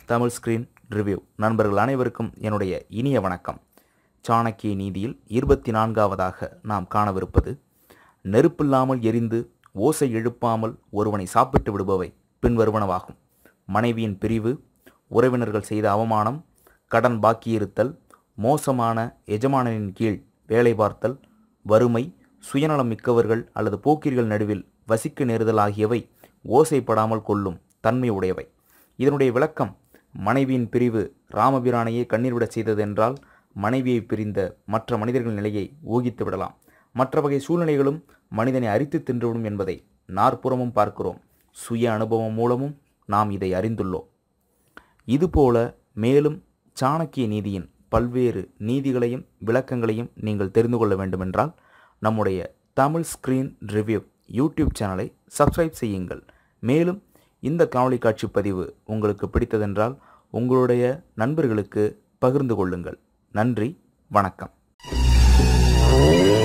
Tamil screen review நண்பர்கள் அனைவருக்கும் என்னுடைய இனிய வணக்கம் சாணக்கிய நீதியில் இருபத்தி நான்காவதாக நாம் காணவிருப்பது நெருப்பில்லாமல் எரிந்து ஓசை எழுப்பாமல் ஒருவனை சாப்பிட்டு விடுபவை பின்வருவனவாகும் மனைவியின் பிரிவு உறவினர்கள் செய்த அவமானம் கடன் பாக்கியிருத்தல் மோசமான எஜமானனின் கீழ் வேலை பார்த்தல் வறுமை சுயநலம் மிக்கவர்கள் அல்லது போக்கிரிகள் நடுவில் வசிக்க நேருதல் ஆகியவை ஓசைப்படாமல் கொள்ளும் தன்மை உடையவை இதனுடைய விளக்கம் மனைவியின் பிரிவு ராமபிரானையே கண்ணீர் விடச் செய்ததென்றால் மனைவியை பிரிந்த மற்ற மனிதர்கள் நிலையை ஊகித்து விடலாம் மற்ற வகை சூழ்நிலைகளும் மனிதனை அரித்து தின்றுவிடும் என்பதை நாற்புறமும் பார்க்கிறோம் சுய அனுபவம் மூலமும் நாம் இதை அறிந்துள்ளோம் இதுபோல மேலும் சாணக்கிய நீதியின் பல்வேறு நீதிகளையும் விளக்கங்களையும் நீங்கள் தெரிந்து கொள்ள வேண்டுமென்றால் நம்முடைய தமிழ் ஸ்கிரீன் ரிவ்யூ யூடியூப் சேனலை சப்ஸ்கிரைப் செய்யுங்கள் மேலும் இந்த காணொளி காட்சி பதிவு உங்களுக்கு பிடித்ததென்றால் உங்களுடைய நண்பர்களுக்கு பகிர்ந்து கொள்ளுங்கள் நன்றி வணக்கம்